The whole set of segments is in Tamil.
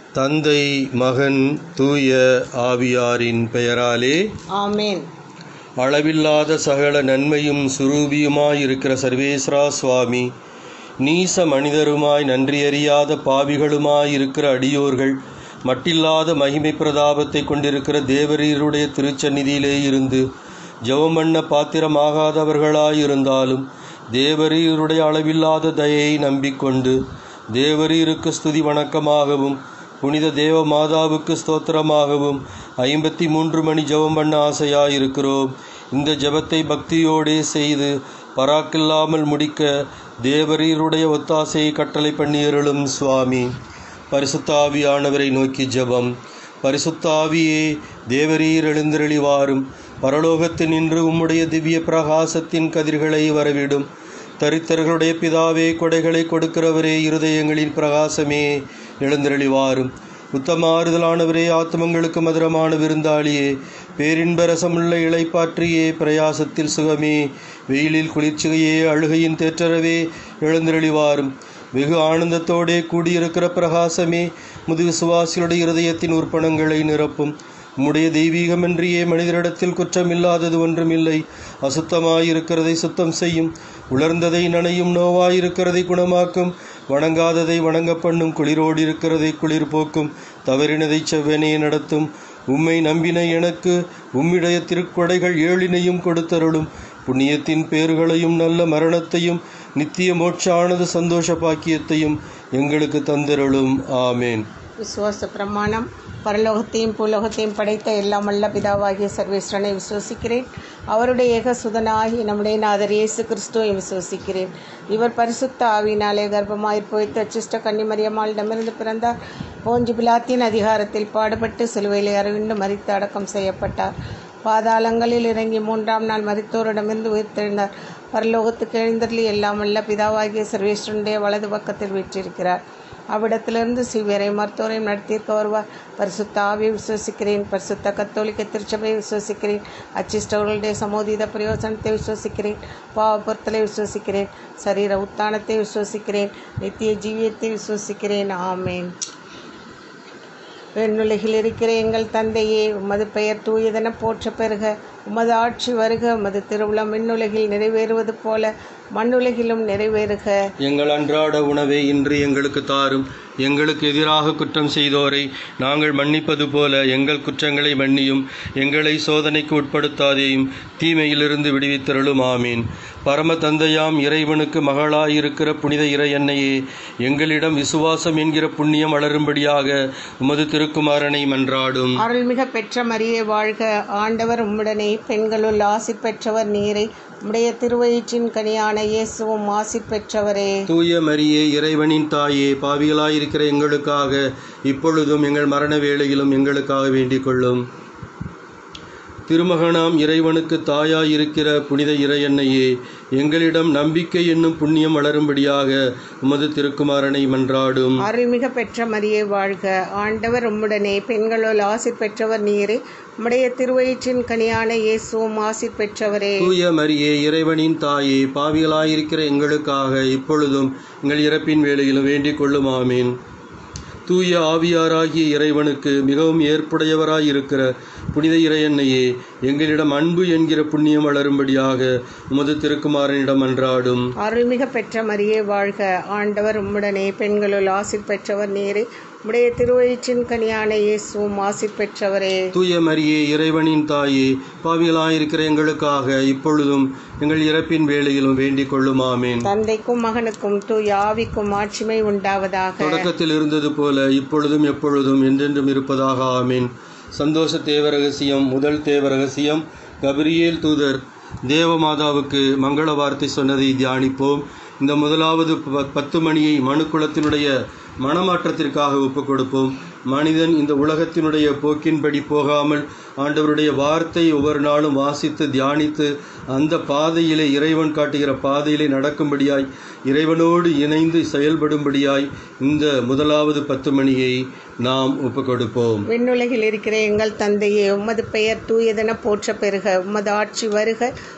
தந்தை மகன் தூய ஆவியாரின் பெயராலே ஆமேன் அளவில்லாத சகல நன்மையும் சுரூபியுமாயிருக்கிற சர்வேஸ்வரா சுவாமி நீச மனிதருமாய் நன்றியறியாத பாவிகளுமாயிருக்கிற அடியோர்கள் மட்டில்லாத மகிமை பிரதாபத்தை கொண்டிருக்கிற தேவரீருடைய திருச்சந்நிதியிலே இருந்து ஜெபமண்ண பாத்திரமாகாதவர்களாயிருந்தாலும் தேவரீருடைய அளவில்லாத தயையை நம்பிக்கொண்டு தேவரீருக்கு ஸ்துதி வணக்கமாகவும் புனித தேவ மாதாவுக்கு ஸ்தோத்திரமாகவும் ஐம்பத்தி மூன்று மணி ஜெபம் பண்ண ஆசையாயிருக்கிறோம் இந்த ஜெபத்தை பக்தியோடே செய்து பராக்கில்லாமல் முடிக்க தேவரீருடைய ஒத்தாசையை கட்டளை பண்ணியருளும் சுவாமி பரிசுத்தாவியானவரை நோக்கி ஜெபம் பரிசுத்தாவியே தேவரீர் எழுந்தருளிவாரும் பரலோகத்தில் நின்று உம்முடைய திவ்ய பிரகாசத்தின் கதிர்களை வரவிடும் தரித்தர்களுடைய பிதாவே கொடைகளை கொடுக்கிறவரே இருதயங்களின் பிரகாசமே எழுந்தருளிவாரும் உத்தமாறுதலானவரே ஆத்மங்களுக்கு மதுரமான விருந்தாளியே பேரின்ப ரசமுள்ள இளைப்பாற்றியே பிரயாசத்தில் சுகமே வெயிலில் குளிர்ச்சிகையே அழுகையின் தேற்றரவே எழுந்தருளிவாரும் வெகு ஆனந்தத்தோடே கூடியிருக்கிற பிரகாசமே முது விசுவாசிகளுடைய இருதயத்தின் உற்பணங்களை நிரப்பும் உம்முடைய தெய்வீகமின்றியே மனிதரிடத்தில் குற்றமில்லாதது ஒன்றுமில்லை அசுத்தமாயிருக்கிறதை சுத்தம் செய்யும் உலர்ந்ததை நனையும் நோவாயிருக்கிறதை குணமாக்கும் வணங்காததை வணங்க பண்ணும் குளிரோடு இருக்கிறதை குளிர் போக்கும் தவறினதை செவ்வனே நடத்தும் உம்மை நம்பின எனக்கு உம்மிடைய திருக்கொடைகள் ஏழினையும் கொடுத்தருளும் புண்ணியத்தின் பேறுகளையும் நல்ல மரணத்தையும் நித்திய மோட்சானது சந்தோஷ பாக்கியத்தையும் எங்களுக்கு தந்தருளும் ஆமேன் விசுவாச பிரமாணம் பரலோகத்தையும் பூலோகத்தையும் படைத்த எல்லாம் வல்ல பிதாவாகிய சர்வேஸ்வரனை விசுவசிக்கிறேன் அவருடைய ஏக சுதனாகி நம்முடைய நாதர் இயேசு கிறிஸ்துவை விசுவசிக்கிறேன் இவர் பரிசுத்த ஆவியினாலே கர்ப்பமாயிற் போய்த்து அச்சிஷ்ட கன்னிமரியம்மாளிடமிருந்து பிறந்தார் போஞ்சு பிலாத்தின் அதிகாரத்தில் பாடுபட்டு சிலுவையில் அரவிந்து மறித்து அடக்கம் செய்யப்பட்டார் பாதாளங்களில் இறங்கி மூன்றாம் நாள் மரித்தோரிடமிருந்து உயிர்த்தெழுந்தார் பரலோகத்துக்கு எழுந்தருளி எல்லாம் வல்ல பிதாவாகிய சர்வேஸ்வரனுடைய வலது பக்கத்தில் வீற்றிருக்கிறார் அவ்விடத்திலிருந்து சிவியரை மருத்துவரையும் நடத்தியிருக்க வருவார் பரிசுத்த ஆவியை விசுவசிக்கிறேன் பரிசுத்த கத்தோலிக்க திருச்சபையை விசுவசிக்கிறேன் அச்சிஷ்டவர்களுடைய சமோதித பிரயோசனத்தை விசுவசிக்கிறேன் பாவ பொருத்தலை விசுவசிக்கிறேன் சரீர உத்தானத்தை விசுவசிக்கிறேன் நித்திய ஜீவியத்தை விசுவசிக்கிறேன் ஆமேன் விண்ணுலகில் இருக்கிற எங்கள் தந்தையே உமது பெயர் தூயதென போற்ற பெறுக உமது ஆட்சி வருக உமது திருவுளம் விண்ணுலகில் நிறைவேறுவது போல மண்ணுலகிலும் நிறைவேறுக எங்கள் அன்றாட உணவை இன்று எங்களுக்கு தாரும் எங்களுக்கு எதிராக குற்றம் செய்தோரை நாங்கள் மன்னிப்பது போல எங்கள் குற்றங்களை மன்னியும் எங்களை சோதனைக்கு உட்படுத்தாதேயும் தீமையிலிருந்து விடுவித்தருளும் ஆமீன் பரம தந்தையாம் இறைவனுக்கு மகளாயிருக்கிற புனித இறையன்னையே எங்களிடம் விசுவாசம் என்கிற புண்ணியம் வளரும்படியாக உமது திருக்குமாரனை மன்றாடும் அருள்மிக பெற்ற மரியே வாழ்க ஆண்டவர் உம்முடனே பெண்களுள் ஆசி பெற்றவர் நீரை உம்முடைய திருவயிற்றின் கனியான இயேசுவும் ஆசி பெற்றவரே தூய மரியே இறைவனின் தாயே பாவிகளாயிருக்கிற எங்களுக்காக இப்பொழுதும் எங்கள் மரண வேளையிலும் எங்களுக்காக வேண்டிக் கொள்ளும் திருமகனாம் இறைவனுக்கு தாயாயிருக்கிற புனித இறையன்னையே எங்களிடம் நம்பிக்கை என்னும் புண்ணியம் வளரும்படியாக உமது திருக்குமாரனை மன்றாடும் அருள்மிக பெற்ற மரியே வாழ்க ஆண்டவர் உம்முடனே பெண்களுள் ஆசி பெற்றவர் நீரே உம்முடைய திருவயிற்றின் கனியான இயேசுவும் ஆசி பெற்றவரே தூய மரியே இறைவனின் தாயே பாவிகளாயிருக்கிற எங்களுக்காக இப்பொழுதும் எங்கள் இறப்பின் வேளையிலும் வேண்டிக் கொள்ளும் ஆமீன் தூய ஆவியாராகிய இறைவனுக்கு மிகவும் ஏற்புடையவராயிருக்கிற புனித இறையன்னையே எங்களிடம் அன்பு என்கிற புண்ணியம் வளரும்படியாக உமது திருக்குமாரனிடம் அன்றாடும் அருள்மிக பெற்ற மரியே வாழ்க ஆண்டவர் உம்முடனே பெண்களுள் ஆசி பெற்றவர் நீரே உம்முடைய திருவயிற்றின் கனியான இயேசுவும் ஆசி பெற்றவரே தூய மரியே இறைவனின் தாயே பாவிகளாயிருக்கிற எங்களுக்காக இப்பொழுதும் எங்கள் இறப்பின் வேளையிலும் வேண்டிக் கொள்ளும் ஆமேன் தந்தைக்கும் மகனுக்கும் தூய ஆவிக்கும் ஆட்சிமை உண்டாவதாக தொடக்கத்தில் இருந்தது போல இப்பொழுதும் எப்பொழுதும் என்றென்றும் இருப்பதாக ஆமீன் சந்தோஷ தேவரகசியம் முதல் தேவரகசியம் கபிரியேல் தூதர் தேவமாதாவுக்கு மங்கள வார்த்தை சொன்னதை தியானிப்போம் இந்த முதலாவது ப- பத்து மணியை மனுக்குலத்தினுடைய மனமாற்றத்திற்காக ஒப்புக் கொடுப்போம் மனிதன் இந்த உலகத்தினுடைய போக்கின்படி போகாமல் ஆண்டவருடைய வார்த்தை ஒவ்வொரு நாளும் வாசித்து தியானித்து அந்த பாதையிலே இறைவன் காட்டுகிற பாதையிலே நடக்கும்படியாய் இறைவனோடு இணைந்து செயல்படும்படியாய் இந்த முதலாவது பத்து மணியை நாம் ஒப்புக் கொடுப்போம் விண்ணுலகில் இருக்கிற எங்கள் தந்தையே உமது பெயர் தூயதென போற்ற பெறுக உமது ஆட்சி வருக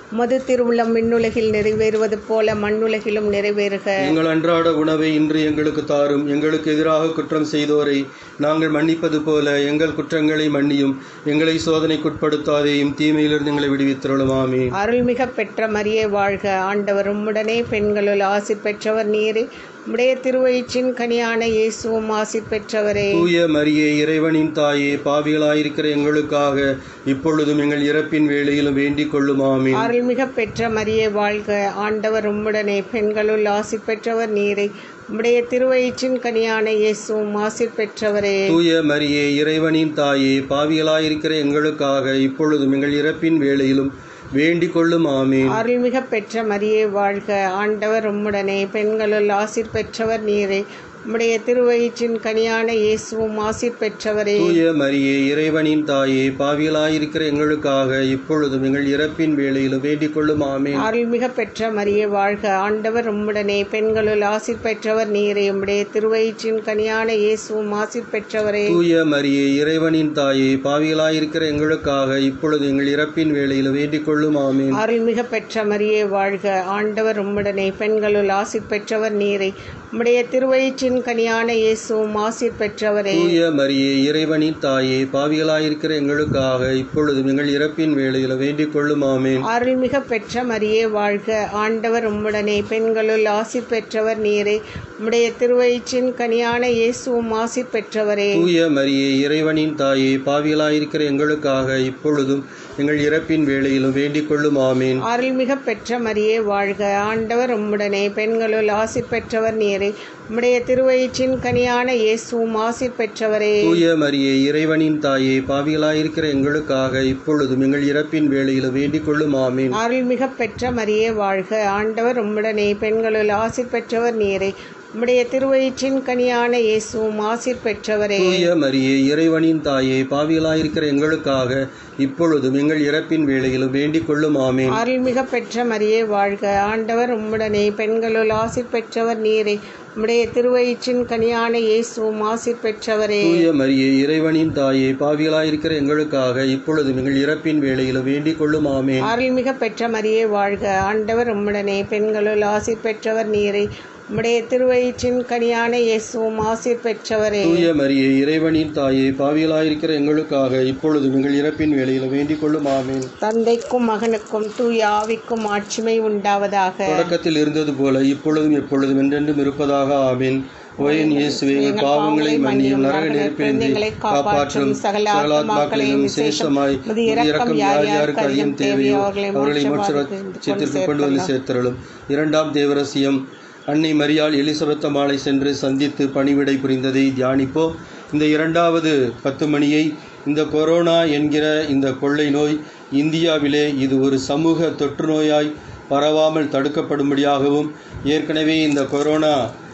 உமது திருவுள்ளம் விண்ணுலகில் நிறைவேறுவது போல மண்ணுலகிலும் நிறைவேறுக எங்கள் அன்றாட உணவை இன்று எங்களுக்கு தாரும் எங்களுக்கு எதிராக குற்றம் செய்தோரை நாங்கள் மன்னிப்பது போல எங்கள் குற்றங்களை மன்னியும் எங்களை சோதனைக்குட்படுத்தாதேயும் தீமையிலிருந்து எங்களை விடுவித்தருளும் ஆமீன் அருள்மிக பெற்ற மரியே வாழ்க ஆண்டவர் உம்முடனே பெண்களுள் ஆசி பெற்றவர் நீரே உம்முடைய திருவயிற்றின் கனியான இயேசுவும் ஆசி பெற்றவரே தூய மரியே இறைவனின் தாயே பாவிகளாயிருக்கிற எங்களுக்காக இப்பொழுதும் எங்கள் இறப்பின் வேளையிலும் வேண்டிக் கொள்ளும் ஆமீன் அருள்மிக பெற்ற மரியே வாழ்க ஆண்டவர் உம்முடனே பெண்களுள் ஆசி பெற்றவர் நீரே உம்முடைய திருவயிற்றின் கனியான இயேசுவும் ஆசி பெற்றவரே தூய மரியே இறைவனின் தாயே பாவிகளாயிருக்கிற எங்களுக்காக இப்பொழுதும் எங்கள் இறப்பின் வேளையிலும் வேண்டிக் கொள்ளும் ஆமீன் அருள்மிக பெற்ற மரியே வாழ்க ஆண்டவர் உம்முடனே பெண்களுள் ஆசிர் பெற்றவர் நீரே உம்முடைய திருவயிற்றின் கனியான இயேசுவும் ஆசிர் பெற்றவரே தூய மரியே இறைவனின் தாயே பாவிகளாயிருக்கிற எங்களுக்காக இப்பொழுதும் எங்கள் இறப்பின் வேளையிலும் வேண்டிக் கொள்ளும் ஆமீன் அருள்மிக பெற்ற மரியே வாழ்க ஆண்டவர் உம்முடனே பெண்களுள் ஆசிர் பெற்றவர் நீரே உம்முடைய திருவயிற்றின் கனியான இயேசுவும் ஆசிர் பெற்றவரே தூய மரியே இறைவனின் தாயே பாவிகளாயிருக்கிற எங்களுக்காக இப்பொழுது எங்கள் இறப்பின் வேளையிலும் வேண்டிக் கொள்ளும் ஆமீன் அருள்மிக பெற்ற மரியே வாழ்க ஆண்டவர் உம்முடனே பெண்களுள் ஆசிர் பெற்றவர் நீரே உம்முடைய திருவயிற்றின் கனியான இயேசுவும் ஆசிர் பெற்றவரே தூய மரியே இறைவனின் தாயே பாவிகளாயிருக்கிற எங்களுக்காக இப்பொழுதும் எங்கள் இறப்பின் வேளையில வேண்டிக் கொள்ளும் ஆமேன் அருள்மிக பெற்ற மரியே வாழ்க ஆண்டவர் உம்முடனே பெண்களுள் ஆசிர் பெற்றவர் நீரே உம்முடைய திருவயிற்றின் கனியான இயேசுவும் ஆசிர் பெற்றவரே தூய மரியே இறைவனின் தாயே பாவிகளாயிருக்கிற எங்களுக்காக இப்பொழுதும் எங்கள் இறப்பின் வேளையிலும் வேண்டிக் கொள்ளும் ஆமேன் அருள்மிக பெற்ற மரியே வாழ்க ஆண்டவர் உம்முடனே பெண்களுள் ஆசிர் பெற்றவர் நீரே உம்முடைய திருவயிற்றின் கனியான இயேசுவும் ஆசிர் பெற்றவரே தூய மரியே இறைவனின் தாயே பாவிகளாயிருக்கிற எங்களுக்காக இப்பொழுதும் எங்கள் இறப்பின் வேளையிலும் வேண்டிக் கொள்ளும் ஆமேன் அருள்மிக பெற்ற மரியே வாழ்க ஆண்டவர் உம்முடனே பெண்களுள் ஆசிர் பெற்றவர் நீரே உம்முடைய திருவயிற்றின் கனியான இயேசுவும் ஆசிர் பெற்றவரே தூய மரியே இறைவனின் தாயே பாவிகளாயிருக்கிற எங்களுக்காக இப்பொழுதும் எங்கள் இறப்பின் வேளையிலும் வேண்டிக் கொள்ளும் ஆமேன் அருள்மிக பெற்ற மரியே வாழ்க ஆண்டவர் உம்முடனே பெண்களுள் ஆசிர் பெற்றவர் நீரே உம்முடைய திருவயிற்றின் கனியான இயேசுவும் ஆசிர் பெற்றவரே தூய மரியே இறைவனின் தாயே பாவிகளாயிருக்கிற எங்களுக்காக இப்பொழுதும் எங்கள் இறப்பின் வேளையிலும் வேண்டிக் கொள்ளும் ஆமேன் அருள்மிக பெற்ற மரியே வாழ்க ஆண்டவர் உம்முடனே பெண்களுள் ஆசிர் பெற்றவர் நீரே உம்முடைய திருவயிற்றின் கனியான இயேசுவும் ஆசிர் பெற்றவரே தூய மரியே இறைவனின் தாயே பாவிகளாயிருக்கிற எங்களுக்காக இப்பொழுதும் எங்கள் இறப்பின் வேளையிலும் வேண்டிக் கொள்ளும் ஆமேன் தந்தைக்கும் மகனுக்கும் தூய ஆவிக்கும் ஆட்சிமை உண்டாவதாக தொடக்கத்தில் இருந்தது போல இப்பொழுதும் எப்பொழுதும் என்றென்றும் இருப்பதாக ஆமேன் ஓயன் இயேசுவே எங்கள் பாவங்களை மன்னியும் நரக நெருப்பிலிருந்து காப்பாற்றும் சகல ஆத்மாக்களையும் விசேஷமாய் உமது இரக்கம் யார் யாருக்கு அதிகம் தேவையோ அவர்களை மோட்சத்திற்கு கொண்டு வந்து சேர்த்தருளும் இரண்டாம் தேவரசியம் அன்னை மரியாள் எலிசபெத்த மாலை சென்று சந்தித்து பணிவிடை புரிந்ததை தியானிப்போம் இந்த இரண்டாவது பத்து மணியை இந்த கொரோனா என்கிற இந்த கொள்ளை நோய் இந்தியாவிலே இது ஒரு சமூக தொற்று நோயாய் பரவாமல் தடுக்கப்படும்படியாகவும் ஏற்கனவே இந்த கொரோனா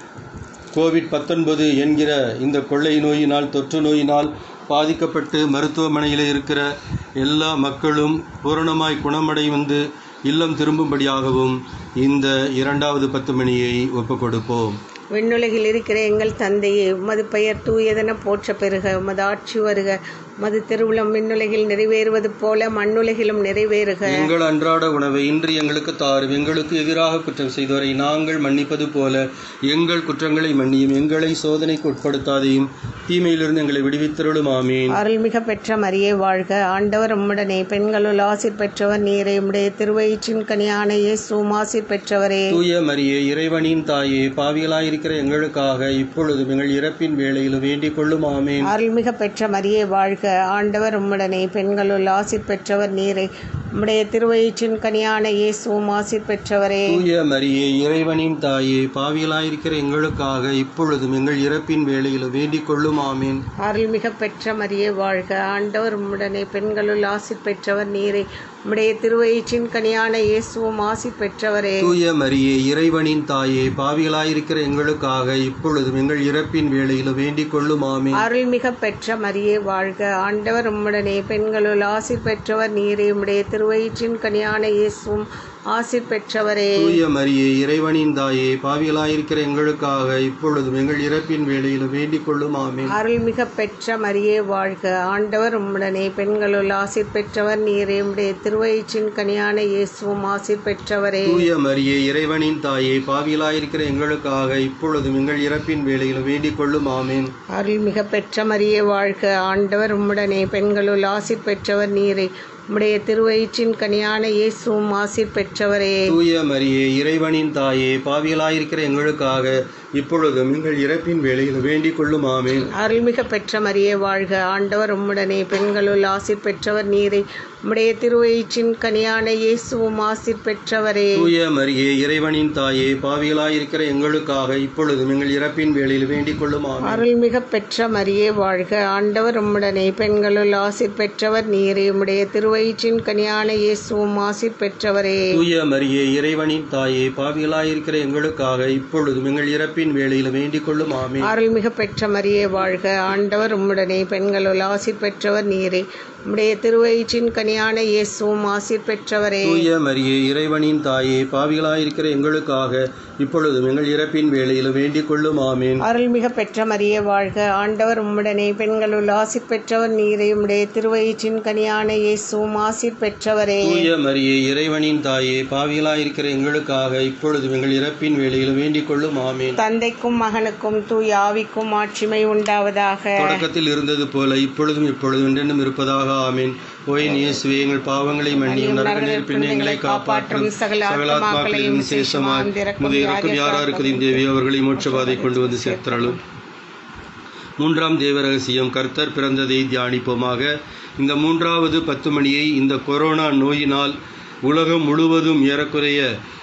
கோவிட் பத்தொன்பது என்கிற இந்த கொள்ளை நோயினால் தொற்று நோயினால் பாதிக்கப்பட்டு மருத்துவமனையில் இருக்கிற எல்லா மக்களும் பூரணமாய் குணமடை வந்து இல்லம் திரும்பும்படியாகவும் இந்த இரண்டாவது பத்து மணியை ஒப்புக் கொடுப்போம் விண்ணுலகில் இருக்கிற எங்கள் தந்தையே உமது பெயர் தூயதென போற்ற பெறுக உமது ஆட்சி வருக உமது திருவுளம் விண்ணுலகில் நிறைவேறுவது போல மண்ணுலகிலும் நிறைவேறுக எங்கள் அன்றாட உணவை இன்று எங்களுக்கு தாரும் எங்களுக்கு எதிராக குற்றம் செய்தவரை நாங்கள் மன்னிப்பது போல எங்கள் குற்றங்களை மன்னியும் எங்களை சோதனைக்கு உட்படுத்தாதையும் தீமையிலிருந்து எங்களை விடுவித்தருளும் ஆமீன் அருள்மிக பெற்ற மரியே வாழ்க ஆண்டவர் உம்முடனே பெண்களுள் ஆசிர் பெற்றவர் நீரே உம்முடைய திருவயிற்றின் கனியான இயேசுவும் ஆசிர் பெற்றவரே தூய மரியே இறைவனின் தாயே பாவிகளாயிருக்கிற எங்களுக்காக இப்பொழுதும் எங்கள் இறப்பின் வேளையிலும் வேண்டிக் கொள்ளும் ஆமீன் அருள்மிக பெற்ற மரியே வாழ்க ஆண்டவர் உம்முடனே பெண்களுள் ஆசிர் பெற்றவர் நீரே உம்முடைய திருவயிற்றின் கனியான இயேசுவும் ஆசிர் பெற்றவரே தூய மரியே இறைவனின் தாயே பாவிகளாயிருக்கிற எங்களுக்காக இப்பொழுதும் எங்கள் இறப்பின் வேளையிலும் வேண்டிக் கொள்ளும் ஆமீன் அருள்மிக பெற்ற மரியே வாழ்க ஆண்டவர் உம்முடனே பெண்களுள் ஆசிர் பெற்றவர் நீரே உம்முடைய திருவயிற்றின் கனியான இயேசுவும் ஆசிர் பெற்றவரே தூய மரியே இறைவனின் தாயே பாவிகளாயிருக்கிற எங்களுக்காக இப்பொழுதும் எங்கள் இறப்பின் வேளையிலும் வேண்டிக் கொள்ளும் ஆமீன் அருள்மிக பெற்ற மரியே வாழ்க ஆண்டவர் உம்முடனே பெண்களுள் ஆசிர் பெற்றவர் நீரே உம்முடைய திருவயிற்றின் கனியான இயேசுவும் ஆசிர் பெற்றவரே தூய மரியே இறைவனின் தாயே பாவிகளாயிருக்கிற எங்களுக்காக இப்பொழுதும் எங்கள் இறப்பின் வேளையிலும் வேண்டிக் கொள்ளும் ஆமென் அருள்மிக பெற்ற மரியே வாழ்க ஆண்டவர் உம்முடனே பெண்களுள் ஆசிர் பெற்றவர் நீரே உம்முடைய திருவயிற்றின் கனியான இயேசுவும் ஆசிர் பெற்றவரே தூய மரியே இறைவனின் தாயே பாவிகளாயிருக்கிற எங்களுக்காக இப்பொழுதும் எங்கள் இறப்பின் வேளையிலும் வேண்டிக் கொள்ளும் ஆமென் அருள்மிக பெற்ற மரியே வாழ்க ஆண்டவர் உம்முடனே பெண்களுள் ஆசிர் பெற்றவர் நீரே உம்முடைய திருவயிற்றின் கனியான இயேசுவும் ஆசிர் பெற்றவரே தூய மரியே இறைவனின் தாயே பாவிகளாயிருக்கிற எங்களுக்காக இப்பொழுதும் எங்கள் இறப்பின் வேளையில் வேண்டிக் கொள்ளும் ஆமென் அருள்மிக பெற்ற மரியே வாழ்க ஆண்டவர் உம்முடனே பெண்களுள் ஆசிர் பெற்றவர் நீரே உம்முடைய திருவயிற்றின் கனியான இயேசுவும் ஆசிர் பெற்றவரே தூய மரியே இறைவனின் தாயே பாவிகளாயிருக்கிற எங்களுக்காக இப்பொழுதும் எங்கள் இறப்பின் வேளையில் வேண்டிக் கொள்ளும் ஆமென் அருள்மிக பெற்ற மரியே வாழ்க ஆண்டவர் உம்முடனே பெண்களுள் ஆசிர் பெற்றவர் நீரே உம்முடைய திருவயிற்றின் கனியான இயேசுவும் ஆசிர் பெற்றவரே தூய மரியே இறைவனின் தாயே பாவிகளாயிருக்கிற எங்களுக்காக இப்பொழுதும் எங்கள் இறப்பின் வேளையில் வேண்டிக் கொள்ளும் ஆமென் அருள்மிக பெற்ற மரியே வாழ்க ஆண்டவர் உம்முடனே பெண்களுள் ஆசிர் பெற்றவர் நீரே உம்முடைய திருவயிற்றின் கனியான இயேசுவும் ஆசிர் பெற்றவரே தூய மரியே இறைவனின் தாயே பாவிகளாயிருக்கிற எங்களுக்காக இப்பொழுதும் எங்கள் இறப்பின் வேளையில் வேண்டிக் கொள்ளும் ஆமென் அருள்மிக பெற்ற மரியே வாழ்க ஆண்டவர் உம்முடனே பெண்களுள் ஆசிர் பெற்றவர் நீரே உம்முடைய திருவயிற்றின் கனியான இயேசுவும் ஆசிர் பெற்றவரே தூய மரியே இறைவனின் தாயே பாவிகளாயிருக்கிற எங்களுக்காக இப்பொழுதும் எங்கள் இறப்பின் வேளையில் வேண்டிக் கொள்ளும் ஆமென் தந்தைக்கும் மகனுக்கும் தூய் ஆவிக்கும் ஆட்சிமை உண்டாவதாக தொடக்கத்தில் இருந்தது போல இப்பொழுதும் இப்பொழுதும் என்றென்றும் இருப்பதாக ஆமென் ஓய் இயேசுவே எங்கள் பாவங்களை மன்னியும் நரக நெருப்பின் எங்களை காப்பாற்றும் சகல ஆத்மாக்களையும் விசேஷமாய் முது இறக்கும் யாரா இருக்குதையும் தேவி அவர்களை மோட்சபாதை கொண்டு வந்து சேர்த்தரலும் மூன்றாம் தேவ ரகசியம் கர்த்தர் பிறந்ததை தியானிப்போமாக இந்த மூன்றாவது பத்து மணியை இந்த கொரோனா நோயினால் உலகம் முழுவதும் ஏறக்குறைய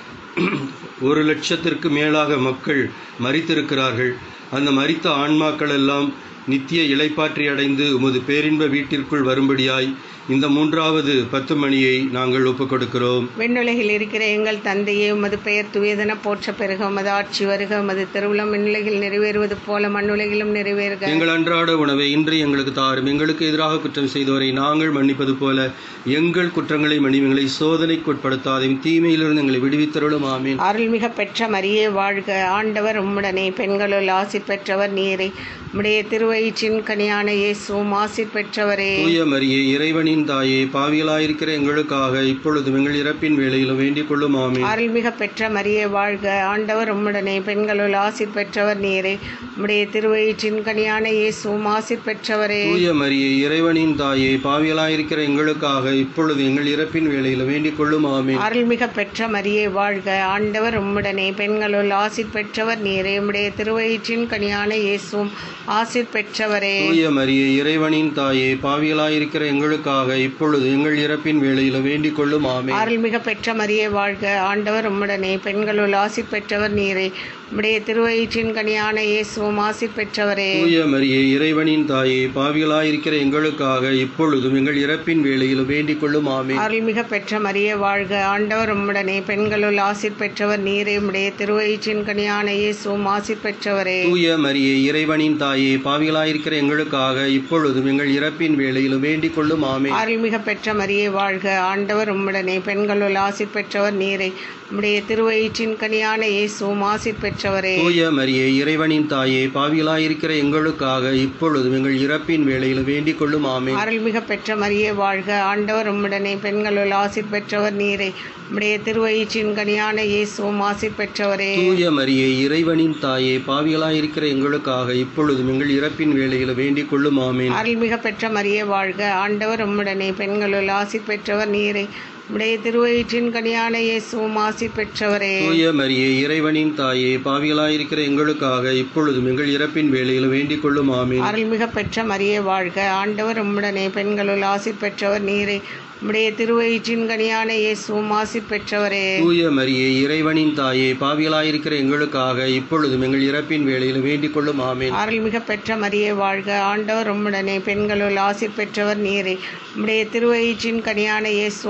ஒரு லட்சத்திற்கு மேலாக மக்கள் மரித்திருக்கிறார்கள் அந்த மரித்த ஆன்மாக்கள் எல்லாம் நித்திய இளைப்பாற்றி அடைந்து உமது பேரின்ப வீட்டிற்குள் வரும்படியாய் இந்த மூன்றாவது பத்து மணியை நாங்கள் ஒப்புக் கொடுக்கிறோம் விண்ணுலகில் இருக்கிற எங்கள் தந்தையே உமது பெயர் துயதென போற்ற பெருக உமது ஆட்சி வருக உமது திருவுளம் விண்ணுலகில் நிறைவேறுவது போல மண்ணுலகிலும் நிறைவேறுக எங்கள் அன்றாட உணவை இன்று எங்களுக்கு தாரும் எங்களுக்கு எதிராக குற்றம் செய்தவரை நாங்கள் மன்னிப்பது போல எங்கள் குற்றங்களை மன்னிவுங்களை சோதனைக்கு உட்படுத்தாதையும் தீமையிலிருந்து எங்களை விடுவித்தருளும் ஆமீன் அருள்மிக பெற்ற மரியே வாழ்க ஆண்டவர் உம்முடனே பெண்களுள் ஆசிர் பெற்றவர் நீரே உம்முடைய திருவயிற்றின் கனியான இயேசுவும் ஆசிர் பெற்றவரே தூய மரியே இறைவனின் தாயே பாவிகளாயிருக்கிற எங்களுக்காக இப்பொழுதும் எங்கள் இறப்பின் வேளையிலும் வேண்டிக் கொள்ளும் ஆமீன் அருள்மிக பெற்ற மரியே வாழ்க ஆண்டவர் உம்முடனே பெண்களுள் ஆசிர் பெற்றவர் நீரே உம்முடைய திருவயிற்றின் கனியான இயேசுவும் ஆசிர் பெற்றவரே தூய மரியே இறைவனின் தாயே பாவிகளாயிருக்கிற எங்களுக்காக இப்பொழுது எங்கள் இறப்பின் வேளையில் வேண்டிக் கொள்ளும் ஆமீன் அருள்மிக பெற்ற மரியே வாழ்க ஆண்டவர் உம்முடனே பெண்களுள் ஆசிர் பெற்றவர் நீரே உம்முடைய திருவயிற்றின் கனியான இயேசுவும் ஆசிர் பெற்றவரே தூய மரியே இறைவனின் தாயே பாவிகளாயிருக்கிற எங்களுக்காக இப்பொழுது எங்கள் இறப்பின் வேளையில் வேண்டிக் கொள்ளும் ஆமீன் அருள்மிக பெற்ற மரியே வாழ்க ஆண்டவர் உம்முடனே பெண்களுள் ஆசிர் பெற்றவர் நீரே உம்முடைய திருவயிற்றின் கனியான இயேசுவும் ஆசிர் பெற்றவரே தூய மரியே இறைவனின் தாயே பாவிகளாயிருக்கிற எங்களுக்காக இப்பொழுதும் எங்கள் இறப்பின் வேளையில் வேண்டிக் கொள்ளும் ஆமீன் அருள்மிக பெற்ற மரியே வாழ்க ஆண்டவர் உம்முடனே பெண்களுள் ஆசிர் பெற்றவர் நீரே உம்முடைய திருவயிற்றின் கனியான இயேசுவும் ஆசிர் பெற்றவரே தூய மரியே இறைவனின் தாயே பாவிகளாயிருக்கிற எங்களுக்காக இப்பொழுதும் எங்கள் இறப்பின் வேளையில் வேண்டிக் கொள்ளும் ஆமீன் அருள்மிக பெற்ற மரியே வாழ்க ஆண்டவர் உம்முடனே பெண்களுள் ஆசிர் பெற்றவர் நீரே உம்முடைய திருவயிற்றின் கனியான இயேசுவும் ஆசிர் பெற்றவரே தூய மரியே இறைவனின் தாயே பாவிகளாயிருக்கிற எங்களுக்காக இப்பொழுதும் எங்கள் இறப்பின் வேளையில் வேண்டிக் கொள்ளும் ஆமீன் அருள்மிக பெற்ற மரியே வாழ்க ஆண்டவர் உம்முடனே பெண்களுள் ஆசிர் பெற்றவர் நீரே உம்முடைய திருவயிற்றின் கனியான இயேசுவும் ஆசிர் பெற்றவரே தூய மரியே இறைவனின் தாயே பாவிகளாயிருக்கிற எங்களுக்காக இப்பொழுதும் எங்கள் இறப்பின் வேளையில் வேண்டிக் கொள்ளும் ஆமீன் அருள்மிக பெற்ற மரியே வாழ்க ஆண்டவர் உம்முடனே பெண்களுள் ஆசிர் பெற்றவர் நீரே உம்முடைய திருவயிற்றின் கனியான இயேசுவும் ஆசிர் பெற்றவரே தூய மரியே இறைவனின் தாயே பாவிகளாயிருக்கிற எங்களுக்காக இப்பொழுதும் எங்கள் இறப்பின் வேளையில் வேண்டிக் கொள்ளும் ஆமீன் அருள்மிக பெற்ற மரியே வாழ்க ஆண்டவர் உம்முடனே பெண்களுள் ஆசிர் பெற்றவர் நீரே உம்முடைய திருவயிற்றின் கனியான இயேசுவும் ஆசிர் பெற்றவரே தூய மரியே இறைவனின் தாயே பாவிகளாயிருக்கிற எங்களுக்காக இப்பொழுதும் எங்கள் இறப்பின் வேளையில் வேண்டிக் கொள்ளும் ஆமீன் அருள்மிக பெற்ற மரியே வாழ்க ஆண்டவர் உம்முடனே பெண்களுள் ஆசிர் பெற்றவர் நீரே உம்முடைய திருவயிற்றின் கனியான இயேசுவும் ஆசிர்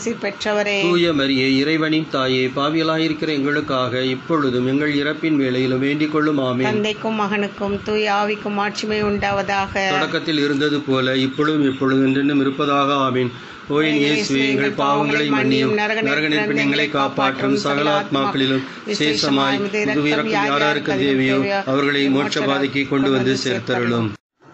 ஆசீர் பெற்றவரே தூய மரியே இறைவனின் தாயே பாவியலாயிருக்கிற எங்களுக்காக இப்பொழுதும் எங்கள் இறப்பின் வேளையிலும் வேண்டிக் கொள்ளும் ஆமென் தந்தைக்கும் மகனுக்கும் தூய ஆவிக்கும் ஆட்சிமை உண்டாவதாக தொடக்கத்தில் இருந்தது போல இப்பொழுதும் எப்பொழுதும் என்றென்றும் இருப்பதாக ஆமீன் ஓயின் இயேசுவே எங்கள் பாவங்களை மன்னியும் நரக நெருப்பின் எங்களை காப்பாற்றும் சகல ஆத்மாக்களிலும் விசேஷமாய் இது இறக்கும் யாராருக்கு தேவையோ அவர்களை மோட்ச பாதைக்கு கொண்டு வந்து சேர்த்தருளும்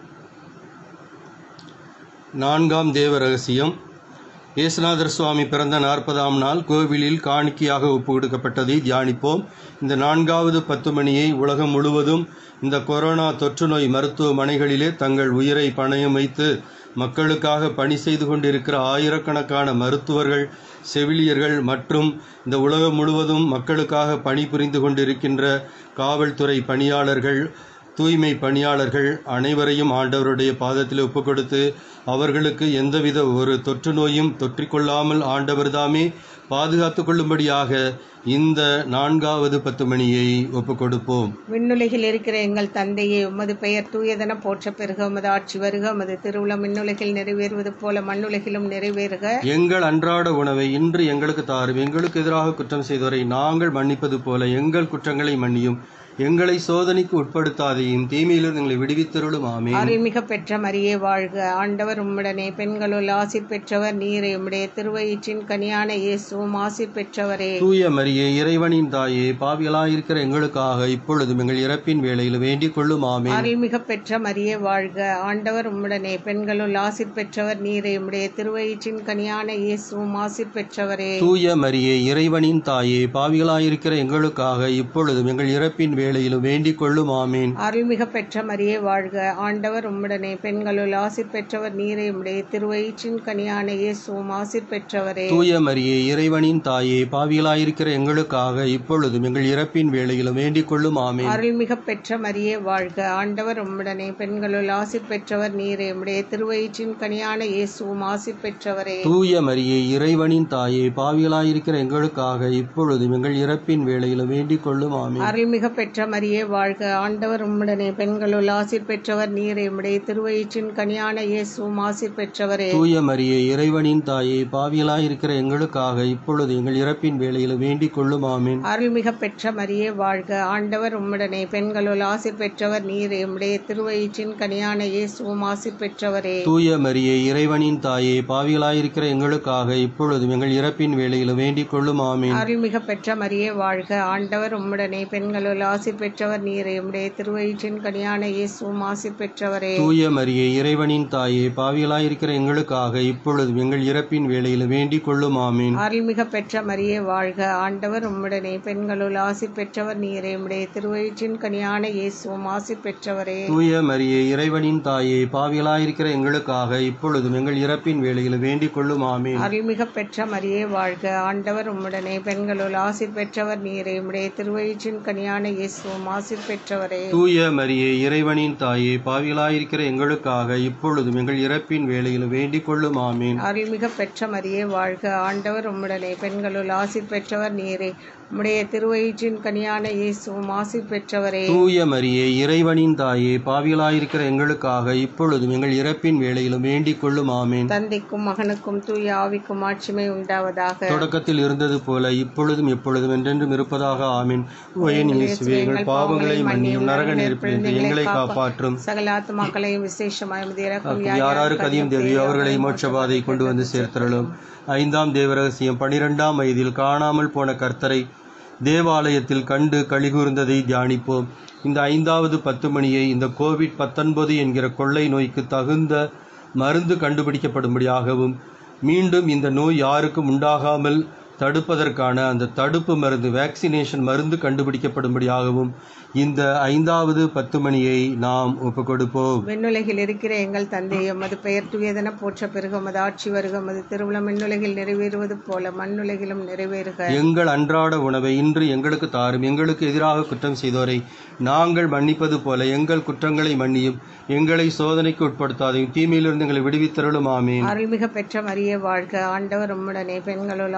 நான்காம் தேவ ரகசியம் இயேசுநாதர் சுவாமி பிறந்த நாற்பதாம் நாள் கோவிலில் காணிக்கையாக ஒப்பு கொடுக்கப்பட்டதை தியானிப்போம் இந்த நான்காவது பத்து மணியை உலகம் முழுவதும் இந்த கொரோனா தொற்று நோய் மருத்துவமனைகளிலே தங்கள் உயிரை பணயம் வைத்து மக்களுக்காக பணி செய்து கொண்டிருக்கிற ஆயிரக்கணக்கான மருத்துவர்கள் செவிலியர்கள் மற்றும் இந்த உலகம் முழுவதும் மக்களுக்காக பணிபுரிந்து கொண்டிருக்கின்ற காவல்துறை பணியாளர்கள் தூய்மை பணியாளர்கள் அனைவரையும் ஆண்டவருடைய பாதத்தில் ஒப்புக் கொடுத்து அவர்களுக்கு எந்தவித ஒரு தொற்று நோயும் தொற்றிக்கொள்ளாமல் ஆண்டவர்தாமே பாதுகாத்துக் கொள்ளும்படியாக இந்த நான்காவது பத்து மணியை ஒப்புக் கொடுப்போம் விண்ணுலகில் இருக்கிற எங்கள் தந்தையே உமது பெயர் தூயதென போற்ற பெருக உமது ஆட்சி வருக உமது திருவுளம் விண்ணுலகில் நிறைவேறுவது போல மண்ணுலகிலும் நிறைவேறுக எங்கள் அன்றாட உணவை இன்று எங்களுக்கு தாரும் எங்களுக்கு எதிராக குற்றம் செய்தவரை நாங்கள் மன்னிப்பது போல எங்கள் குற்றங்களை மன்னியும் எங்களை சோதனைக்கு உட்படுத்தாதையும் தீமையிலிருந்து எங்களை விடுவித்தருளும் ஆமே அருள்மிக பெற்ற மரியே வாழ்க ஆண்டவர் உம்முடனே பெண்களுள் ஆசிர் பெற்றவர் நீரே உம்முடைய திருவயிற்றின் கனியான இயேசுவும் ஆசிர் பெற்றவரே தூய மரியே இறைவனின் தாயே பாவியலாயிருக்கிற எங்களுக்காக இப்பொழுதும் எங்கள் இறப்பின் வேளையில் வேண்டிக் கொள்ளும் ஆமே அருள்மிக பெற்ற மரியே வாழ்க ஆண்டவர் உம்முடனே பெண்களுள் ஆசிர் பெற்றவர் நீரே உம்முடைய திருவயிற்றின் கனியான இயேசுவும் ஆசிர் பெற்றவரே தூய மரியே இறைவனின் தாயே பாவிகளாயிருக்கிற எங்களுக்காக இப்பொழுதும் எங்கள் இறப்பின் வேளையிலும் வேண்டிக் கொள்ளும் ஆமீன் அருள்மிக பெற்ற மரியே வாழ்க ஆண்டவர் உம்முடனே பெண்களுள் ஆசிர் பெற்றவர் நீரே உம்முடைய திருவயிற்றின் கனியான இயேசுவும் ஆசிர் பெற்றவரே தூய மரியே இறைவனின் தாயே பாவிகளாயிருக்கிற எங்களுக்காக இப்பொழுதும் எங்கள் இறப்பின் வேளையிலும் வேண்டிக் கொள்ளும் ஆமீன் அருள்மிக பெற்ற மரியே வாழ்க ஆண்டவர் உம்முடனே பெண்களுள் ஆசிர் பெற்றவர் நீரே உம்முடைய திருவயிற்றின் கனியான இயேசுவும் ஆசிர் பெற்றவரே தூய மரியே இறைவனின் தாயே பாவிகளாயிருக்கிற எங்களுக்காக இப்பொழுதும் எங்கள் இறப்பின் வேளையிலும் வேண்டிக் கொள்ளும் ஆமீன் அருள்மிக பெற்ற மரியே வாழ்க ஆண்டவர் உம்முடனே பெண்களுள் ஆசிர் பெற்றவர் நீரே உம்முடைய திருவயிற்றின் கனியான இயேசுவும் ஆசிர் பெற்றவரே தூய மரியே இறைவனின் தாயே பாவிகளாயிருக்கிற எங்களுக்காக இப்பொழுது எங்கள் இறப்பின் வேளையிலும் வேண்டிக் கொள்ளும் ஆமீன் அருள்மிக பெற்ற மரியே வாழ்க ஆண்டவர் உம்முடனே பெண்களுள் ஆசிர் பெற்றவர் நீரே உம்முடைய திருவயிற்றின் கனியான இயேசுவும் ஆசிர் பெற்றவரே தூய மரியே இறைவனின் தாயே பாவிகளாயிருக்கிற எங்களுக்காக இப்பொழுதும் எங்கள் இறப்பின் வேளையிலும் வேண்டிக் கொள்ளும் ஆமீன் அருள்மிக பெற்ற மரியே வாழ்க ஆண்டவர் உம்முடனே பெண்களுள் ஆசிர் பெற்றவர் நீரே உம்முடைய திருவயிற்றின் கனியான இயேசுவும் ஆசிர் பெற்றவரே தூய மரியே இறைவனின் தாயே பாவிகளாயிருக்கிற எங்களுக்காக இப்பொழுதும் எங்கள் இறப்பின் வேளையிலும் வேண்டிக் கொள்ளும் ஆமீன் அருள்மிக பெற்ற மரியே வாழ்க ஆண்டவர் உம்முடனே பெண்களுள் ஆசிர் பெற்றவர் நீரே உம்முடைய திருவயிற்றின் கனியான இயேசுவும் ஆசிர் பெற்றவரே தூய மரியே இறைவனின் தாயே பாவிகளாயிருக்கிற எங்களுக்காக இப்பொழுதும் எங்கள் இறப்பின் வேளையிலும் வேண்டிக் கொள்ளும் ஆமீன் அருள்மிக பெற்ற மரியே வாழ்க ஆண்டவர் உம்முடனே பெண்களுள் ஆசிர் பெற்றவர் நீரே உம்முடைய திருவயிற்றின் கனியான இயேசுவும் ஆசிர் பெற்றவரே தூய மரியே இறைவனின் தாயே பாவிகளாயிருக்கிற எங்களுக்காக இப்பொழுதும் எங்கள் இறப்பின் வேளையிலும் வேண்டிக் கொள்ளும் ஆமீன் அருள்மிக பெற்ற மரியே வாழ்க ஆண்டவர் உம்முடனே பெண்களுள் ஆசிர் பெற்றவர் நீரே உம்முடைய திருவயிற்றின் கனியான இயேசுவும் ஆசிர் பெற்றவரே தூய மரியே இறைவனின் தாயே பாவிகளாயிருக்கிற எங்களுக்காக இப்பொழுதும் எங்கள் இறப்பின் வேளையிலும் வேண்டிக் கொள்ளும் ஆமீன் தந்தைக்கும் மகனுக்கும் தூய ஆவிக்கும் ஆட்சிமை உண்டாவதாக தொடக்கத்தில் இருந்தது போல இப்பொழுதும் எப்பொழுதும் என்றென்றும் இருப்பதாக ஆமீன் ஓயன் இயேசுவே எங்கள் பாவங்களை மன்னியும் நரக நெருப்பிலிருந்து எங்களை காப்பாற்றும் சகல ஆத்மாக்களையும் விசேஷமாய் உமது இரக்கம் யாராருக்கு அதிகம் தேவையோ அவர்களை மோட்சபாதை கொண்டு வந்து சேர்த்தருளும் ஐந்தாம் தேவரகசியம் பனிரெண்டாம் வயதில் காணாமல் போன கர்த்தரை தேவாலயத்தில் கண்டு கழிகூர்ந்ததை தியானிப்போம் இந்த ஐந்தாவது பத்து மணியை இந்த கோவிட் பத்தொன்பது என்கிற கொள்ளை நோய்க்கு தகுந்த மருந்து கண்டுபிடிக்கப்படும்படியாகவும் மீண்டும் இந்த நோய் யாருக்கும் உண்டாகாமல் தடுப்பதற்கான அந்த தடுப்பு மருந்து வேக்சினேஷன் மருந்து கண்டுபிடிக்கப்படும்படியாகவும் இந்த ஐந்தாவது பத்து மணியை நாம் ஒப்புக் கொடுப்போம் விண்ணுலகில் இருக்கிற எங்கள் தந்தையை உமது பெயர் துயதென போற்ற பெருக உமது ஆட்சி வருக உமது திருவுளம் விண்ணுலகில் நிறைவேறுவது போல மண்ணுலகிலும் நிறைவேறுக எங்கள் அன்றாட உணவை இன்று எங்களுக்கு தாரும் எங்களுக்கு எதிராக குற்றம் செய்தோரை நாங்கள் மன்னிப்பது போல எங்கள் குற்றங்களை மன்னியும் எங்களை சோதனைக்கு உட்படுத்தாதையும் தீமையிலிருந்து எங்களை விடுவித்தருளும் ஆமீன் அருள்மிக பெற்ற மரியே வாழ்க ஆண்டவர் உம்முடனே பெண்களுள் ஆசிர் பெற்ற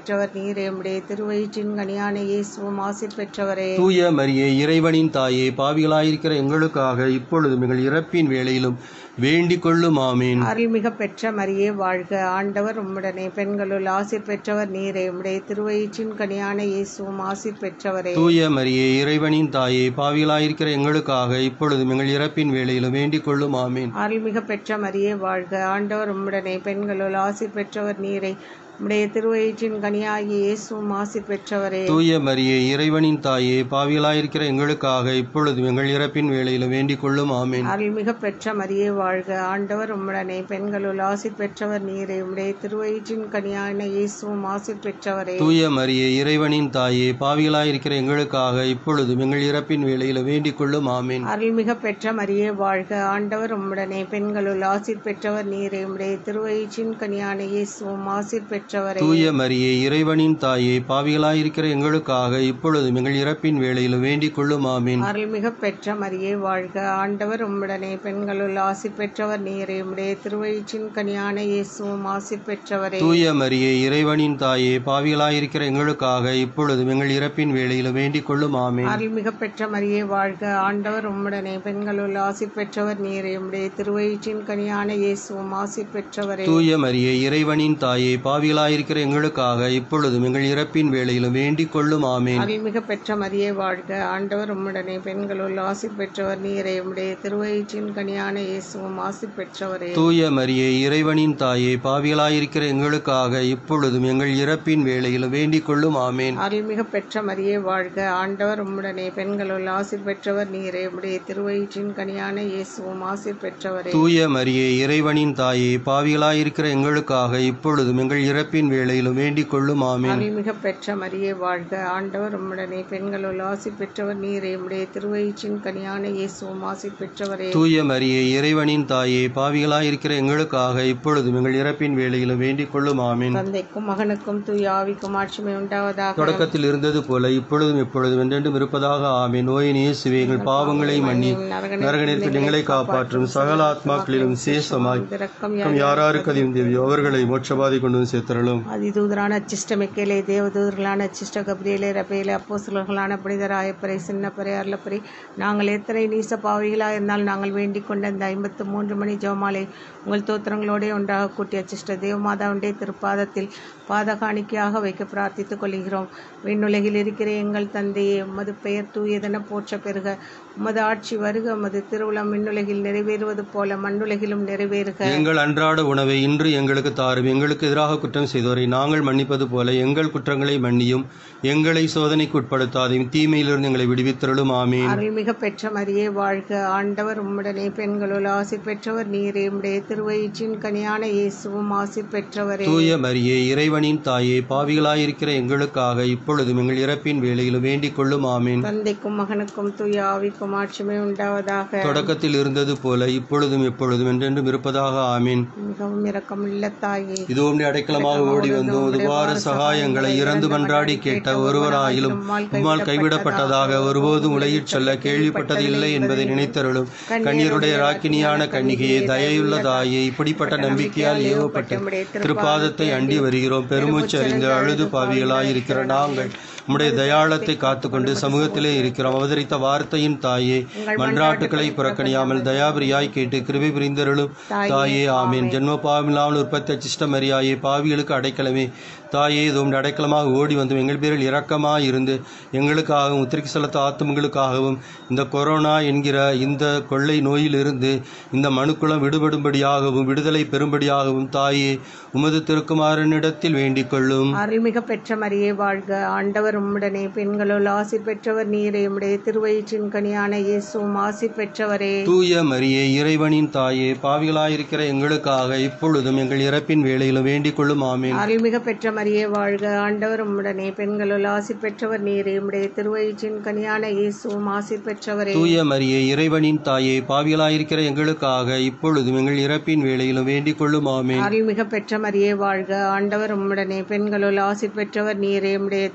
பெற்றவர் நீரே உம்முடைய திருவயிற்றின் கனியான இயேசுவும் ஆசிர் பெற்றவரே தூய மரியே இறைவனின் தாயே பாவிகளாயிருக்கிற எங்களுக்காக இப்பொழுதும் எங்கள் இறப்பின் வேளையிலும் வேண்டிக் கொள்ளும் ஆமீன் அருள்மிக பெற்ற மரியே வாழ்க ஆண்டவர் உம்முடனே பெண்களுள் ஆசிர் பெற்றவர் நீரே உம்முடைய திருவயிற்றின் கனியான இயேசுவும் ஆசிர் பெற்றவரே தூய மரியே இறைவனின் தாயே பாவிகளாயிருக்கிற எங்களுக்காக இப்பொழுதும் எங்கள் இறப்பின் வேளையிலும் வேண்டிக் கொள்ளும் ஆமீன் அருள்மிக பெற்ற மரியே வாழ்க ஆண்டவர் உம்முடனே பெண்களுள் ஆசிர் பெற்றவர் நீரே உம்முடைய திருவயிற்றின் கனியாகிய இயேசுவும் ஆசிர் பெற்றவரே தூய மரியே இறைவனின் தாயே பாவிகளாயிருக்கிற எங்களுக்காக இப்பொழுதும் எங்கள் இறப்பின் வேளையிலும் வேண்டிக் கொள்ளும் ஆமீன் அருள்மிக பெற்ற மரியே வாழ்க ஆண்டவர் உம்முடனே பெண்களுள் ஆசிர் பெற்றவர் நீரே உம்முடைய திருவயிற்றின் கனியான இயேசுவும் ஆசிர் பெற்றவரே தூய மரியே இறைவனின் தாயே பாவிகளாயிருக்கிற எங்களுக்காக இப்பொழுதும் எங்கள் இறப்பின் வேளையிலும் வேண்டிக் கொள்ளும் ஆமீன் அருள்மிக பெற்ற மரியே வாழ்க ஆண்டவர் உம்முடனே பெண்களுள் ஆசிர் பெற்றவர் நீரே உம்முடைய திருவயிற்றின் கனியான இயேசுவும் ஆசிர் பெற்றவரே தூய மரியே இறைவனின் தாயே பாவிகளாயிருக்கிற எங்களுக்காக இப்பொழுதும் எங்கள் இறப்பின் வேளையிலும் வேண்டிக் கொள்ளும் ஆமீன் அருள்மிக பெற்ற மரியே வாழ்க ஆண்டவர் உம்முடனே பெண்களுள் ஆசிர் பெற்றவர் நீரே உம்முடைய திருவயிற்றின் கனியான இயேசுவும் ஆசிர் பெற்றவரே தூய மரியே இறைவனின் தாயே பாவிகளாயிருக்கிற எங்களுக்காக இப்பொழுதும் எங்கள் இறப்பின் வேளையிலும் வேண்டிக் கொள்ளும் ஆமீன் அருள்மிக பெற்ற மரியே வாழ்க ஆண்டவர் உம்முடனே பெண்களுள் ஆசிர் பெற்றவர் நீரே உம்முடைய திருவயிற்றின் கனியான இயேசுவும் ஆசிர் பெற்றவரே தூய மரியே இறைவனின் தாயே பாவிகளாயிருக்கிற எங்களுக்காக இப்பொழுதும் எங்கள் இறப்பின் வேளையிலும் வேண்டிக் கொள்ளும் ஆமீன் அருள்மிக பெற்ற மரியே வாழ்க ஆண்டவர் உம்முடனே பெண்களுள் ஆசிர் பெற்றவர் நீரே உம்முடைய திருவயிற்றின் கனியான இயேசுவும் ஆசிர் பெற்றவரே தூய மரியே இறைவனின் தாயே பாவிகளாயிருக்கிற எங்களுக்காக இப்பொழுதும் எங்கள் இறப்பின் வேளையிலும் வேண்டிக் கொள்ளும் ஆமீன் அருள்மிக பெற்ற மரியே வாழ்க ஆண்டவர் உம்முடனே பெண்களுள் ஆசிர் பெற்றவர் நீரே உம்முடைய திருவயிற்றின் கனியான இயேசுவும் ஆசிர் பெற்றவரே தூய மரியே இறைவனின் தாயே பாவிகளாயிருக்கிற எங்களுக்காக இப்பொழுதும் எங்கள் இறப்பின் வேளையிலும் வேண்டிக் கொள்ளும் ஆமீன் அருள்மிக பெற்ற மரியே வாழ்க ஆண்டவர் உம்முடனே பெண்களுள் ஆசிர் பெற்றவர் நீரே உம்முடைய திருவயிற்றின் கனியான இயேசுவும் ஆசிர் பெற்றவரே தூய மரியே இறைவனின் தாயே பாவிகளாயிருக்கிற எங்களுக்காக இப்பொழுதும் எங்கள் இறப்பின் வேளையிலும் வேண்டிக் கொள்ளும் ஆமீன் தந்தைக்கும் மகனுக்கும் தூய ஆவிக்கும் ஆட்சிமை உண்டாவதாக தொடக்கத்தில் இருந்தது போல இப்பொழுதும் எப்பொழுதும் என்றென்றும் இருப்பதாக ஆமீன் நோயின் இயேசுவே எங்கள் பாவங்களை மன்னி நரக நெருப்பில் எங்களை காப்பாற்றும் சகல ஆத்மாக்களிலும் சேஷமாய் இரக்கம் நம் யாராருக்கு அதிகம் தேவையோ அவர்களை மோட்சபாதை கொண்டு வந்து சேர்த்தரலும் அதிதூதரான அச்சிஷ்ட மெக்கேலே தேவதூதர்களான அச்சிஷ்ட கபிரியலே ரபேலே அப்போஸ்தலர்களான புனிதராயப்பரை சின்னப்பரை அருளப்பரை நாங்கள் எத்தனை நீச பாவிகளாக இருந்தால் நாங்கள் வேண்டிக் கொண்ட இந்த ஐம்பத்து மூன்று மணி ஜெபமாலை உங்கள் தோத்திரங்களோடே ஒன்றாக கூட்டி அச்சிஷ்ட தேவமாதாவுடைய திருப்பாதத்தில் பாதகாணிக்கையாக வைக்க பிரார்த்தித்துக் கொள்கிறோம் விண்ணுலகில் இருக்கிற எங்கள் தந்தையே உமது பெயர் தூயதென போற்ற பெறுக உமது ஆட்சி வருக உமது திருவுளம் விண்ணுலகில் நிறைவேறுவது போல மண்ணுலகிலும் நிறைவேறுக எங்கள் அன்றாட உணவை இன்று எங்களுக்கு தாரும் எங்களுக்கு எதிராக குற்றம் செய்தோரை நாங்கள் மன்னிப்பது போல எங்கள் குற்றங்களை மன்னியும் எங்களை சோதனைக்கு உட்படுத்தாதையும் தீமையிலிருந்து எங்களை விடுவித்தருளும் ஆமீன் அருள்மிக பெற்ற மரியே வாழ்க ஆண்டவர் உம்முடனே பெண்களுள் ஆசிர் பெற்றவர் நீரே உம்முடைய திருவயிற்றின் கனியான இயேசுவும் ஆசிர் பெற்றவரே தூய மரியே இறைவனின் தாயே பாவிகளாயிருக்கிற எங்களுக்காக இப்பொழுதும் எங்கள் இறப்பின் வேளையிலும் வேண்டிக் கொள்ளும் ஆமீன் தந்தைக்கும் மகனுக்கும் தூய ஆவிக்கும் ஆட்சிமை உண்டாவதாக தொடக்கத்தில் இருந்தது போல இப்பொழுதும் எப்பொழுதும் என்றென்றும் இருப்பதாக ஆமீன் மிகவும் இரக்கமுள்ள தாயே இதோ உம்முடைய அடைக்கலமாக ஓடி வந்தோம் ஒருவாறு சகாயங்களை இறந்து மன்றாடி கேட்ட ஒருவராயிலும் உம்மால் கைவிடப்பட்டதாக ஒருபோதும் உலகிற் சொல்ல கேள்விப்பட்டது இல்லை என்பதை நினைத்தருளும் கண்ணீருடைய ராக்கினியான கன்னிகையே தயையுள்ள தாயே இப்படிப்பட்ட நம்பிக்கையால் ஏவப்பட்ட திருப்பாதத்தை அண்டி வருகிறோம் பெருமூச்சு அறிந்து அழுது பாவிகளாய் இருக்கிற நாங்கள் உம்முடைய தயாளத்தை காத்துக்கொண்டு சமூகத்திலே இருக்கிறோம் அவதரித்த வார்த்தையின் தாயே மன்றாட்டுக்களை புறக்கணியாமல் தயாபிரியாய் கேட்டு கிருபை புரிந்தருளும் தாயே ஆமீன் ஜென்ம பாவமில்லாமல் உற்பத்தி அச்சிஷ்ட மரியாயே பாவிகளுக்கு அடைக்கலமே தாயே இது உம்முடைய அடைக்கலமாக ஓடி வந்து எங்கள் பேரில் இரக்கமாக இருந்து எங்களுக்காகவும் உத்திரிக்கு செலுத்த ஆத்துமங்களுக்காகவும் இந்த கொரோனா என்கிற இந்த கொள்ளை நோயிலிருந்து இந்த மனுக்குளம் விடுபடும்படியாகவும் விடுதலை பெறும்படியாகவும் தாயே உமது திருக்குமாரனிடத்தில் வேண்டிக் கொள்ளும் அருள்மிக பெற்ற மரியே வாழ்க ஆண்டவர் உம்முடனே பெண்களுள் ஆசிர் பெற்றவர் நீரே உம்முடைய திருவயிற்றின் கனியான இயேசுவும் ஆசிர் பெற்றவரே தூய மரியே இறைவனின் தாயே பாவிகளாயிருக்கிற எங்களுக்காக இப்பொழுதும் எங்கள் இறப்பின் வேளையிலும் வேண்டிக் கொள்ளும் ஆமீன் அருள்மிக பெற்ற மரியே வாழ்க ஆண்டவர் உம்முடனே பெண்களுள் ஆசிர் பெற்றவர் நீரே உம்முடைய திருவயிற்றின் கனியான இயேசுவும் ஆசிர் பெற்றவரே தூய மரியே இறைவனின் தாயே பாவிகளாயிருக்கிற எங்களுக்காக இப்பொழுதும் எங்கள் இறப்பின் வேளையிலும் வேண்டிக் கொள்ளும் ஆமீன் அருள்மிக பெற்ற மரியே வாழ்க ஆண்டவர் உம்முடனே பெண்களுள் ஆசிர் பெற்றவர் நீரே உம்முடைய திருவயிற்றின்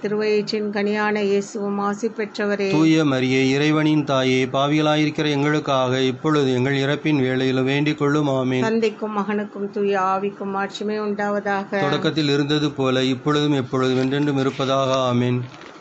வயிற்றின் கனியான இயேசுவும் ஆசி பெற்றவரே தூய மரியே இறைவனின் தாயே பாவிகளாயிருக்கிற எங்களுக்காக இப்பொழுது எங்கள் இறப்பின் வேளையில் வேண்டிக் கொள்ளும் ஆமீன் தந்தைக்கும் மகனுக்கும் தூய ஆவிக்கும் ஆட்சிமை உண்டாவதாக தொடக்கத்தில் இருந்தது போல இப்பொழுதும் எப்பொழுதும் என்றென்றும் இருப்பதாக ஆமீன்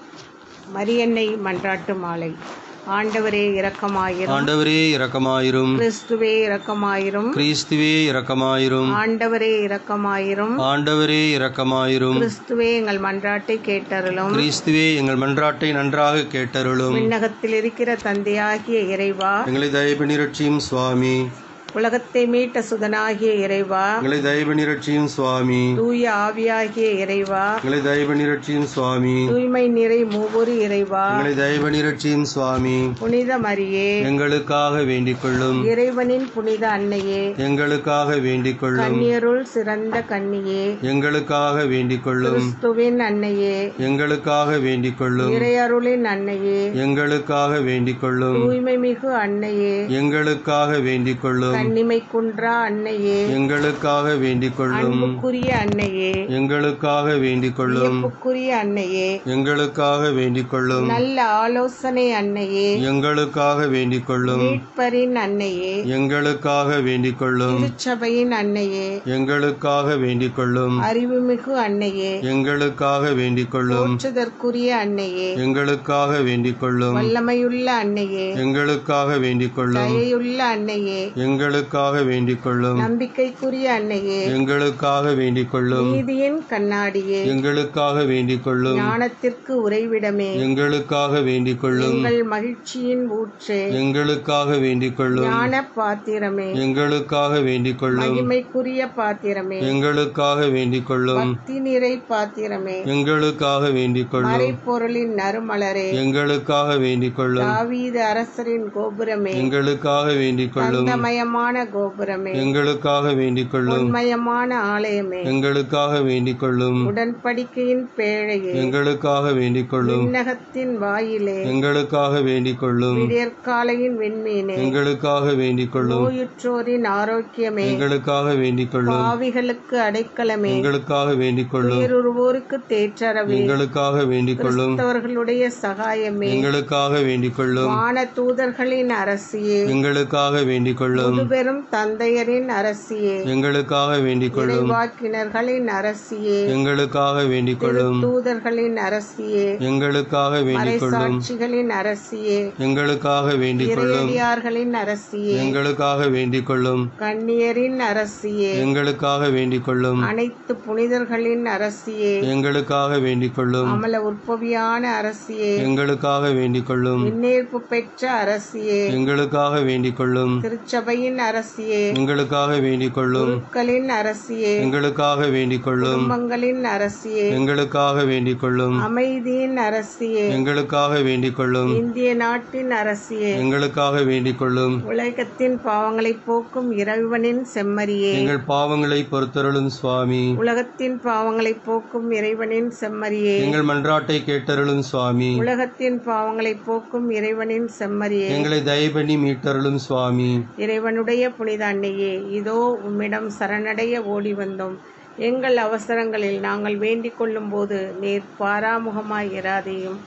மரியன்னை மன்றாட்டு மாலை ஆண்டவரே இரக்கமாயிரும் ஆண்டவரே இரக்கமாயிரும் கிறிஸ்துவே இரக்கமாயிரும் கிறிஸ்துவே இரக்கமாயிரும் ஆண்டவரே இரக்கமாயிரும் ஆண்டவரே இரக்கமாயிரும் கிறிஸ்துவே எங்கள் மன்றாட்டை கேட்டருளும் கிறிஸ்துவே எங்கள் மன்றாட்டை நன்றாக கேட்டருளும் விண்ணகத்தில் இருக்கிற தந்தையாகிய இறைவா எங்களை தயவு நிரட்சியும் சுவாமி உலகத்தை மீட்ட சுதனாகிய இறைவா எங்களை தயவு நிரட்சியும் சுவாமி தூய ஆவியாகிய இறைவா எங்களை தயவு நிரட்சியும் சுவாமி தூய்மை நிறை மூவொரு இறைவா எங்களை தயவு நிரட்சியும் சுவாமி புனித மரியே எங்களுக்காக வேண்டிக் கொள்ளும் இறைவனின் புனித அன்னையே எங்களுக்காக வேண்டிக் கொள்ளும் கன்னியருள் சிறந்த கன்னியே எங்களுக்காக வேண்டிக் கொள்ளும் கிறிஸ்துவின் அன்னையே எங்களுக்காக வேண்டிக் கொள்ளும் இறையருளின் அன்னையே எங்களுக்காக வேண்டிக் கொள்ளும் தூய்மை மிகு அன்னையே எங்களுக்காக வேண்டிக் கொள்ளும் கன்னிமை குன்றா அன்னையே எங்களுக்காக வேண்டிக் கொள்ளும் அன்புக்குரிய அன்னையே எங்களுக்காக வேண்டிக் கொள்ளும் அன்புக்குரிய அன்னையே எங்களுக்காக வேண்டிக் கொள்ளும் நல்ல ஆலோசனை அன்னையே எங்களுக்காக வேண்டிக் கொள்ளும் மீட்பரின் அன்னையே எங்களுக்காக வேண்டிக் கொள்ளும் திருச்சபையின் அன்னையே எங்களுக்காக வேண்டிக் கொள்ளும் அறிவுமிகு அன்னையே எங்களுக்காக வேண்டிக் கொள்ளும் போற்றுதற்குரிய அன்னையே எங்களுக்காக வேண்டிக் கொள்ளும் வல்லமையுள்ள அன்னையே எங்களுக்காக வேண்டிக் கொள்ளும் தயையுள்ள அன்னையே எங்களுக்காக வேண்டிக் கொள்ளும் நம்பிக்கைக்குரிய அன்னையே எங்களுக்காக வேண்டிக் கொள்ளும் நீதியின் கண்ணாடியே எங்களுக்காக வேண்டிக் கொள்ளும் ஞானத்திற்கு உறைவிடமே எங்களுக்காக வேண்டிக் கொள்ளும் எங்கள் மகிழ்ச்சியின் ஊற்றே எங்களுக்காக வேண்டிக் கொள்ளும் ஞான பாத்திரமே எங்களுக்காக வேண்டிக் கொள்ளும் மகிமைக்குரிய பாத்திரமே எங்களுக்காக வேண்டிக் கொள்ளும் பக்தி நிறை பாத்திரமே எங்களுக்காக வேண்டிக் கொள்ளும் மறைப்பொருளின் நறுமலரே எங்களுக்காக வேண்டிக் கொள்ளும் தாவீது அரசரின் கோபுரமே எங்களுக்காக வேண்டிக் கொள்ளும் தந்தமயமான கோபுரமே எங்களுக்காக வேண்டிக் கொள்ளும் உண்மயமான ஆலயமே எங்களுக்காக வேண்டிக் கொள்ளும் உடன்படிக்கையின் பேழையே எங்களுக்காக வேண்டிக் கொள்ளும் விண்ணகத்தின் வாயிலே எங்களுக்காக வேண்டிக் கொள்ளும் விடியற்காலையின் விண்மீனே எங்களுக்காக வேண்டிக் கொள்ளும் நோயுற்றோரின் ஆரோக்கியமே எங்களுக்காக வேண்டிக் கொள்ளும் பாவிகளுக்கு அடைக்கலமே எங்களுக்காக வேண்டிக் கொள்ளும் பேருருவோருக்கு தேற்றரவே எங்களுக்காக வேண்டிக் கொள்ளும் கிறிஸ்தவர்களுடைய சகாயமே எங்களுக்காக வேண்டிக் கொள்ளும் வான தூதர்களின் அரசியே எங்களுக்காக வேண்டிக் கொள்ளும் பெரும் தந்தையரின் அரசியே எங்களுக்காக வேண்டிக் கொள்ளும் இறைவாக்கினர்களின் அரசியே எங்களுக்காக வேண்டிக் கொள்ளும் தூதர்களின் அரசியே எங்களுக்காக வேண்டிக் கொள்ளும் சாட்சிகளின் அரசியே எங்களுக்காக வேண்டிக் கொள்ளும் இறையடியார்களின் அரசியே எங்களுக்காக வேண்டிக் கொள்ளும் கண்ணியரின் அரசியே எங்களுக்காக வேண்டிக் கொள்ளும் அனைத்து புனிதர்களின் அரசியே எங்களுக்காக வேண்டிக் கொள்ளும் அமல உற்பவியான அரசியே எங்களுக்காக வேண்டிக் கொள்ளும் விண்ணேற்பு பெற்ற அரசியே எங்களுக்காக வேண்டிக் கொள்ளும் திருச்சபையின் அரசியே எங்களுக்காக வேண்டிக் கொள்ளும் குருக்களின் அரசியே எங்களுக்காக வேண்டிக் கொள்ளும் குடும்பங்களின் அரசியே எங்களுக்காக வேண்டிக் கொள்ளும் அமைதியின் அரசியே எங்களுக்காக வேண்டிக் கொள்ளும் இந்திய நாட்டின் அரசியே எங்களுக்காக வேண்டிக் கொள்ளும் உலகத்தின் பாவங்களை போக்கும் இறைவனின் செம்மறியே எங்கள் பாவங்களை பொறுத்தருளும் சுவாமி உலகத்தின் பாவங்களை போக்கும் இறைவனின் செம்மறியே எங்கள் மன்றாட்டை கேட்டருளும் சுவாமி உலகத்தின் பாவங்களை போக்கும் இறைவனின் செம்மறியே எங்களை தயவு பண்ணி மீட்டருளும் சுவாமி இறைவனுடைய புனித அன்னையே இதோ உம்மிடம் சரணடைய ஓடி வந்தோம் எங்கள் அவசரங்களில் நாங்கள் வேண்டிக் கொள்ளும் போது நீர் பாராமுகமாய் இராதையும்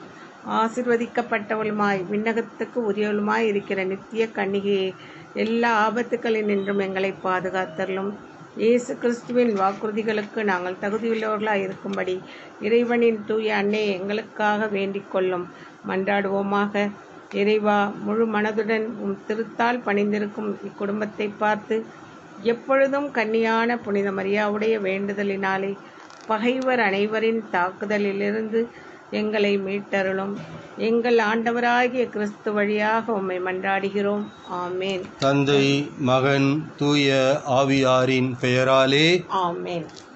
ஆசிர்வதிக்கப்பட்டவளுமாய் விண்ணகத்துக்கு உரியவளுமாய் இருக்கிற நித்திய கன்னிகையே எல்லா ஆபத்துக்களில் நின்றும் எங்களை பாதுகாத்தரலும் இயேசு கிறிஸ்துவின் வாக்குறுதிகளுக்கு நாங்கள் தகுதியுள்ளவர்களாய் இருக்கும்படி இறைவனின் தூய அன்னை எங்களுக்காக வேண்டிக் கொள்ளும் மன்றாடுவோமாக இறைவா முழு மனதுடன் உம் திருத்தால் பணிந்திருக்கும் இக்குடும்பத்தை பார்த்து எப்பொழுதும் கன்னியான புனித மரியாவுடைய வேண்டுதலினாலே பகைவர் அனைவரின் தாக்குதலிலிருந்து எங்களை மீட்டருளும் எங்கள் ஆண்டவராகிய கிறிஸ்து வழியாக உம்மை மன்றாடுகிறோம் ஆமேன் தந்தை மகன் தூய ஆவியாரின் பெயராலே ஆமேன்